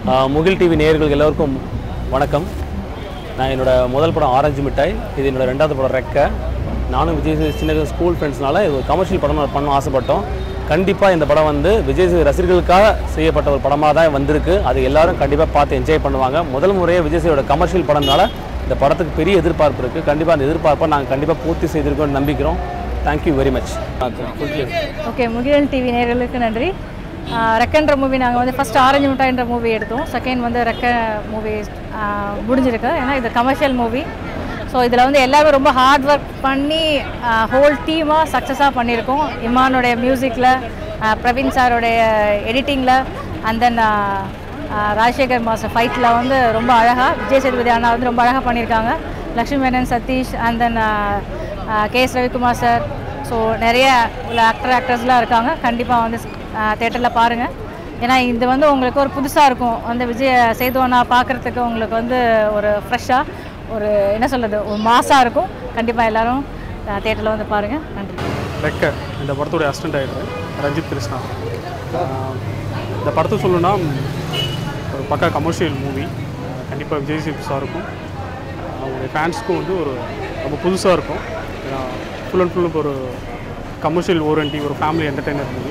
ஆஹ் முகில் TV நேயர்கள் எல்லோருக்கும் வணக்கம் நான் என்னோட முதல் படம் ஆரஞ்சு மிட்டாய் இது என்னோட ரெண்டாவது படம் ரெக்க நானும் விஜய் சேது சின்ன ஸ்கூல் ஃப்ரெண்ட்ஸ்னால இது ஒரு கமர்ஷியல் படம் நான் பண்ண ஆசைப்பட்டோம் கண்டிப்பாக இந்த படம் வந்து விஜய் சேது ரசிகர்களுக்காக செய்யப்பட்ட ஒரு படமாக தான் வந்திருக்கு அது எல்லாரும் கண்டிப்பாக பார்த்து என்ஜாய் பண்ணுவாங்க முதல் முறையாக விஜய் சேதோட கமர்ஷியல் படம்னால இந்த படத்துக்கு பெரிய எதிர்பார்ப்பு இருக்குது கண்டிப்பாக அந்த எதிர்பார்ப்பை நாங்கள் கண்டிப்பாக பூர்த்தி செய்திருக்கோம்னு நம்பிக்கிறோம் thank you very much okay Mugilan TV நேயர்களுக்கு நன்றி ஆஹ் ரெக்கன்ற மூவி நாங்கள் வந்து ஃபஸ்ட் ஆரஞ்சு மிட்டாய்ன்ற மூவி எடுத்தோம் செகண்ட் வந்து ரெக்க மூவி முடிஞ்சிருக்கு ஏன்னா இது கமர்ஷியல் மூவி ஸோ இதில் வந்து எல்லாரும் ரொம்ப ஹார்ட் ஒர்க் பண்ணி ஹோல் டீமாக சக்ஸஸாக பண்ணியிருக்கோம் இமானுடைய மியூசிக்கில் பிரவீன் சாரோடைய எடிட்டிங்கில் அண்ட் தென் ராஜசேகர் மாஸ்டர் ஃபைட்டில் வந்து ரொம்ப அழகாக விஜய் சேதுபதி அண்ணா வந்து ரொம்ப அழகாக பண்ணியிருக்காங்க Lakshmi Menon Sathish and then K S Ravikumar sir so நிறைய உள்ள ஆக்டர் ஆக்டர்ஸ்லாம் இருக்காங்க கண்டிப்பாக வந்து தேட்டரில் பாருங்கள் ஏன்னா இது வந்து உங்களுக்கு ஒரு புதுசாக இருக்கும் வந்து விஜய் சேதுவனா பார்க்குறதுக்கு உங்களுக்கு வந்து ஒரு ஃப்ரெஷ்ஷாக ஒரு என்ன சொல்கிறது ஒரு மாசாக இருக்கும் கண்டிப்பாக எல்லோரும் தேட்டரில் வந்து பாருங்கள் நன்றி ரெக்க இந்த படத்துடைய அசிஸ்டன்ட் ஆகிடுறேன் ரஞ்சித் கிருஷ்ணா ஆஹ் இந்த படத்தை சொல்லணும்னா ஒரு பக்கா கமர்ஷியல் மூவி கண்டிப்பாக விஜய் சேது சாருக்கும் அவங்களுடைய ஃபேன்ஸ்க்கும் வந்து ஒரு ரொம்ப புதுசாக இருக்கும் ஏன்னா ஃபுல் அண்ட் ஃபுல் ஒரு கமர்ஷியல் ஓரண்டி ஒரு ஃபேமிலி என்டர்டெய்னர் மூவி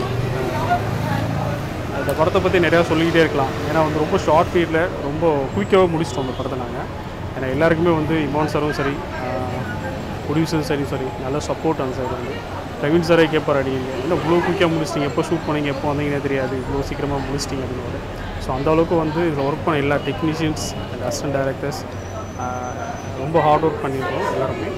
இந்த படத்தை பற்றி நிறையா சொல்லிக்கிட்டே இருக்கலாம் ஏன்னா வந்து ரொம்ப ஷார்ட் பீரியடில் ரொம்ப குயிக்காகவே முடிச்சிட்டோம் அந்த படத்தை நாங்கள் ஏன்னா எல்லாருக்குமே வந்து இமான் சாரும் சரி ப்ரொடியூசரும் சரி சரி நல்ல சப்போர்ட் அந்த சைடு வந்து பிரவீன் சாரே கேட்பார் அடி என்ன இவ்வளோ குயிக்காக முடிச்சிட்டிங்க எப்போ ஷூட் பண்ணீங்க எப்போ வந்தீங்கன்னே தெரியாது இவ்வளோ சீக்கிரமாக முடிச்சிட்டிங்க அப்படின்னு ஸோ அந்த அளவுக்கு வந்து இதில் ஒர்க் பண்ண எல்லா டெக்னீஷியன்ஸ் அண்ட் அசிஸ்டன்ட் டைரக்டர்ஸ் ரொம்ப ஹார்ட் ஒர்க் பண்ணியிருக்கோம் எல்லாருமே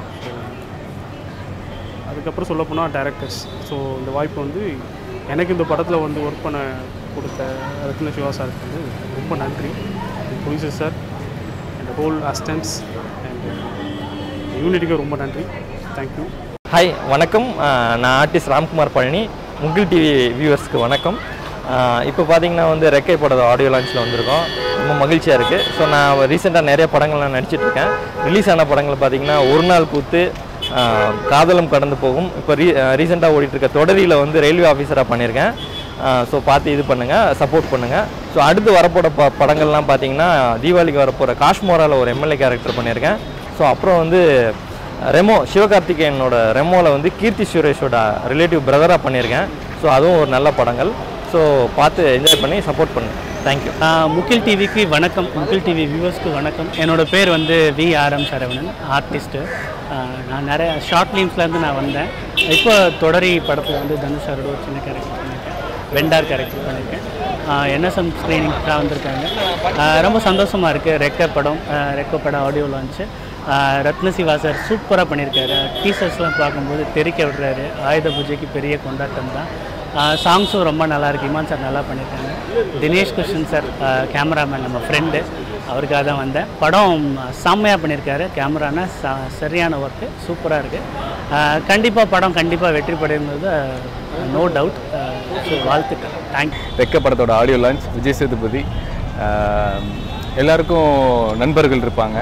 அதுக்கப்புறம் சொல்ல போனால் டேரக்டர்ஸ் ஸோ இந்த வாய்ப்பு வந்து எனக்கு இந்த படத்தில் வந்து ஒர்க் பண்ண கொடுத்த ரத்ன சிவா சாருக்கு வந்து ரொம்ப நன்றி producer sir and whole assistants and யூனிட்டுக்கு ரொம்ப நன்றி தேங்க்யூ ஹாய் வணக்கம் ஆஹ் நான் ஆர்டிஸ்ட் ராம்குமார் பழனி முகில் டிவி வியூவர்ஸ்க்கு வணக்கம் இப்போ பார்த்தீங்கன்னா வந்து ரெக்கை படத்தோட ஆடியோ லான்ச்சில் வந்திருக்கோம் ரொம்ப மகிழ்ச்சியாக இருக்குது ஸோ நான் ரீசெண்டாக நிறைய படங்கள்லாம் நடிச்சிட்டு இருக்கேன் ரிலீஸ் ஆன படங்கள் பார்த்தீங்கன்னா ஒரு நாள் கூத்து ஆஹ் காதலும் கடந்து போகும் இப்போ ரீ ரீசெண்டாக ஓடிட்டுருக்க தொடரியில் வந்து ரயில்வே ஆஃபீஸராக பண்ணியிருக்கேன் ஸோ பார்த்து இது பண்ணுங்கள் சப்போர்ட் பண்ணுங்கள் ஸோ அடுத்து வரப்போகிற ப படங்கள்லாம் பார்த்தீங்கன்னா தீபாவளிக்கு வரப்போகிற காஷ்மோராவில் ஒரு எம்எல்ஏ கேரக்டர் பண்ணியிருக்கேன் ஸோ அப்புறம் வந்து ரெமோ சிவகார்த்திகேயனோட ரெமோவில் வந்து கீர்த்தி சுரேஷோட ரிலேட்டிவ் பிரதராக பண்ணியிருக்கேன் ஸோ அதுவும் ஒரு நல்ல படங்கள் ஸோ பார்த்து என்ஜாய் பண்ணி சப்போர்ட் பண்ணுங்க தேங்க்யூ ஆஹ் முகில் டிவிக்கு வணக்கம் முகில் டிவி வியூவர்ஸ்க்கு வணக்கம் என்னோட பேர் வந்து V R M Saravanan artist நான் நிறைய ஷார்ட் ஃபிலிம்ஸ்லேருந்து நான் வந்தேன் இப்போ தொடரி படத்தில் வந்து தனுஷ் சாரோட ஒரு சின்ன கேரக்டர் பண்ணியிருக்கேன் வெண்டார் கேரக்டர் பண்ணியிருக்கேன் என்எஸ்எம் ஸ்க்ரீனிங்காக வந்திருக்காங்க ஆஹ் ரொம்ப சந்தோஷமாக இருக்குது ரெக்க படம் ஆஹ் ரெக்க படம் audio launch Rathna Siva sir சூப்பராக பண்ணியிருக்காரு டீசர்ஸ்லாம் பார்க்கும்போது தெறிக்க விடுறாரு ஆயுத பூஜைக்கு பெரிய கொண்டாட்டம் தான் சாங்ஸும் ரொம்ப நல்லா இருக்கு இமான் சார் நல்லா பண்ணியிருக்காங்க தினேஷ் கிருஷ்ணன் சார் கேமராமேன் நம்ம ஃப்ரெண்டு அவருக்காக தான் வந்தேன் படம் செம்மையாக பண்ணியிருக்காரு கேமரானா ச சரியான ஒர்க்கு சூப்பராக இருக்குது கண்டிப்பாக படம் கண்டிப்பாக வெற்றி படையும்போது நோ டவுட் ஸோ வாழ்த்துக்கள் தேங்க்யூ ரெக்க படத்தோட ஆடியோ லான்ச் விஜய் சேதுபதி ஆஹ் எல்லாருக்கும் நண்பர்கள் இருப்பாங்க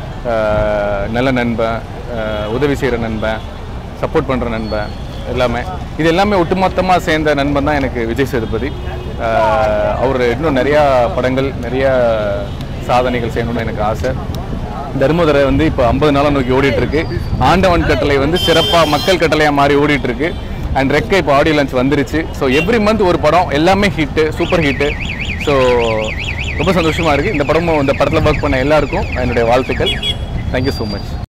ஆஹ் நல்ல நண்பன் ஆஹ் உதவி செய்கிற நண்பன் சப்போர்ட் பண்ணுற நண்பன் எல்லாமே இது எல்லாமே ஒட்டுமொத்தமாக சேர்ந்த நண்பன் தான் எனக்கு விஜய் சேதுபதி ஆஹ் அவர் இன்னும் நிறையா படங்கள் நிறையா சாதனைகள் செய்யணும்னு எனக்கு ஆசை தர்மதுரை வந்து இப்போ ஐம்பது நாளாக நோக்கி ஓடிட்டு இருக்கு ஆண்டவன் கட்டளை வந்து சிறப்பாக மக்கள் கட்டளையாக மாறி ஓடிட்டு இருக்கு அண்ட் ரெக்க இப்போ ஆடியோ லான்ச் வந்துருச்சு ஸோ எவ்ரி மந்த் ஒரு படம் எல்லாமே ஹிட்டு சூப்பர் ஹிட்டு ஸோ ரொம்ப சந்தோஷமாக இருக்குது இந்த படமும் இந்த படத்தில் ஒர்க் பண்ண எல்லாருக்கும் என்னுடைய வாழ்த்துக்கள் தேங்க்யூ ஸோ மச்